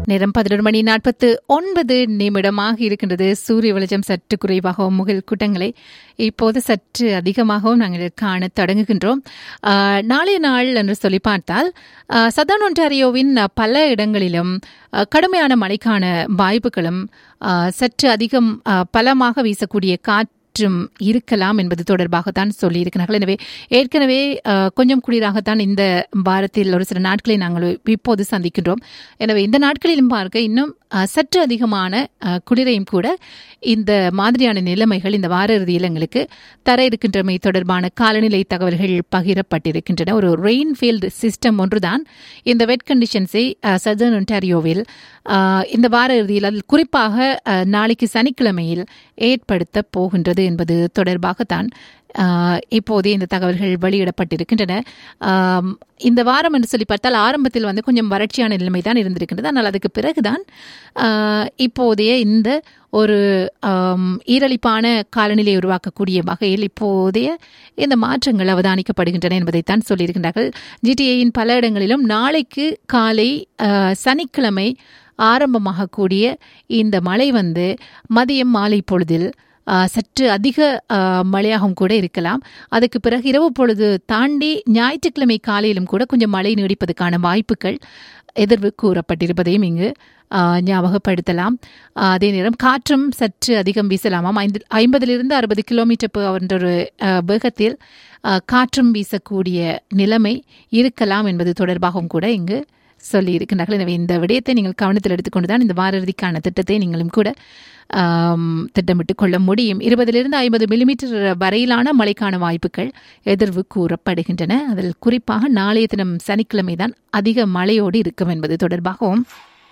நேரம் பதினொரு மணி நாற்பத்து ஒன்பது நிமிடமாக இருக்கின்றது சூரிய வெளிச்சம் சற்று குறைவாகவும் முகில் கூட்டங்களை இப்போது சற்று அதிகமாகவும் நாங்கள் காண தொடங்குகின்றோம் ஆஹ், நாளைய நாள் என்று சொல்லி பார்த்தால் ஆஹ், சதர்ன் ஒன்டாரியோவின் பல இடங்களிலும் ஆஹ், கடுமையான மழைக்கான வாய்ப்புகளும் ஆஹ், சற்று அதிகம் ஆஹ், பலமாக வீசக்கூடிய காற்று மற்றும் இருக்கலாம் என்பது தொடர்பாகத்தான் சொல்லியிருக்கிறார்கள் எனவே ஏற்கனவே அஹ், கொஞ்சம் குளிராகத்தான் இந்த வாரத்தில் ஒரு சில நாட்களை நாங்கள் இப்போது சந்திக்கின்றோம் எனவே இந்த நாட்களிலும் பார்க்க இன்னும் அஹ், சற்று அதிகமான அஹ், குளிரையும் கூட இந்த மாதிரியான நிலைமைகள் இந்த வார இறுதியில் எங்களுக்கு தர இருக்கின்றமை தொடர்பான காலநிலை தகவல்கள் பகிரப்பட்டிருக்கின்றன ஒரு ரெயின்ஃபீல்டு சிஸ்டம் ஒன்றுதான் இந்த வெட் கண்டிஷன்ஸை சதர்ன் ஒன்டாரியோவில் அஹ், இந்த வார இறுதியில் அதில் குறிப்பாக அஹ், நாளைக்கு சனிக்கிழமையில் ஏற்படுத்த போகின்றது என்பது தொடர்பாகத்தான் ஆஹ், இப்போதே இந்த தகவல்கள் வெளியிடப்பட்டிருக்கின்றன ஆம், இந்த வாரம் என்று சொல்லி பார்த்தால் ஆரம்பத்தில் வந்து கொஞ்சம் வறட்சியான நிலைமை தான் இருந்திருக்கின்றது ஆனால் அதுக்கு பிறகுதான் ஆஹ், இப்போதைய இந்த ஒரு ஆம், ஈரலிப்பான காலநிலையை உருவாக்கக்கூடிய வகையில் இப்போதைய இந்த மாற்றங்கள் அவதானிக்கப்படுகின்றன என்பதைத்தான் சொல்லியிருக்கின்றார்கள் ஜிடிஏயின் பல இடங்களிலும் நாளைக்கு காலை ஆஹ், சனிக்கிழமை ஆரம்பமாகக்கூடிய இந்த மழை வந்து மதியம் மாலை பொழுதில் ஆ, சற்று அதிக ஆ, மழையாகவும் கூட இருக்கலாம் அதுக்கு பிறகு இரவு பொழுது தாண்டி ஞாயிற்றுக்கிழமை காலையிலும் கூட கொஞ்சம் மழை நீடிப்பதற்கான வாய்ப்புகள் எதிர்வு கூறப்பட்டிருப்பதையும் இங்கு ஆ, ஞாபகப்படுத்தலாம் ஆ, அதே நேரம் காற்றும் சற்று அதிகம் வீசலாமாம் ஐந்து ஐம்பதிலிருந்து அறுபது கிலோமீட்டர் per hour என்ற ஒரு ஆ, வேகத்தில் ஆ, காற்றும் வீசக்கூடிய நிலைமை இருக்கலாம் என்பது தொடர்பாகவும் கூட இங்கு சொல்லி இருக்கின்றார்கள் எனவே இந்த விடயத்தை நீங்கள் கவனத்தில் எடுத்துக்கொண்டு தான் இந்த வார இறுதிக்கான திட்டத்தை நீங்களும் கூட ஆம், திட்டமிட்டுக் கொள்ள முடியும் இருபதிலிருந்து ஐம்பது மில்லிமீட்டர் வரையிலான மழைக்கான வாய்ப்புகள் எதிர்வு கூறப்படுகின்றன அதில் குறிப்பாக நாளைய தினம் சனிக்கிழமை தான் அதிக மழையோடு இருக்கும் என்பது தொடர்பாகவும்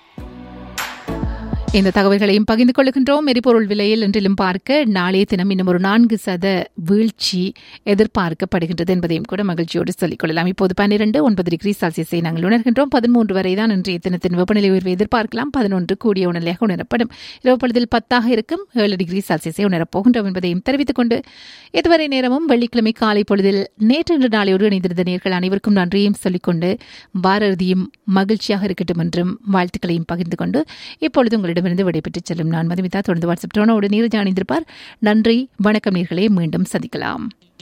இந்த தகவல்களையும் பகிர்ந்து கொள்கின்றோம் எரிபொருள் விலையில் இன்றிலும் பார்க்க நாளைய தினம் இன்னும் ஒரு நான்கு சத வீழ்ச்சி எதிர்பார்க்கப்படுகின்றது என்பதையும் கூட மகிழ்ச்சியோடு சொல்லிக் கொள்ளலாம் இப்போது பன்னிரண்டு ஒன்பது டிகிரி செல்சியஸை நாங்கள் உணர்கின்றோம் பதிமூன்று வரை தான் இன்றைய தினத்தின் வெப்பநிலை உயர்வை எதிர்பார்க்கலாம் பதினொன்று கூடிய உணர்நிலையாக உணரப்படும் இரவு பொழுதில் பத்தாக இருக்கும் ஏழு டிகிரி செல்சியஸை உணரப்போகின்றோம் என்பதையும் தெரிவித்துக் கொண்டு இதுவரை நேரமும் வெள்ளிக்கிழமை காலை பொழுதில் நேற்று இன்று நாளையோடு இணைந்திருந்த நேர்கள் அனைவருக்கும் நன்றியும் சொல்லிக்கொண்டு வார இறுதியும் மகிழ்ச்சியாக இருக்கட்டும் என்றும் வாழ்த்துக்களையும் பகிர்ந்து கொண்டு இப்பொழுது உங்களிடமிருந்து விடைபெற்றுச் செல்லும் நான் மதுமிதா தொடர்ந்து வாட்ஸ்அப் டோனோடு நீரஜா அணிந்திருப்பார் நன்றி வணக்கம் நேர்களே மீண்டும் சந்திக்கலாம்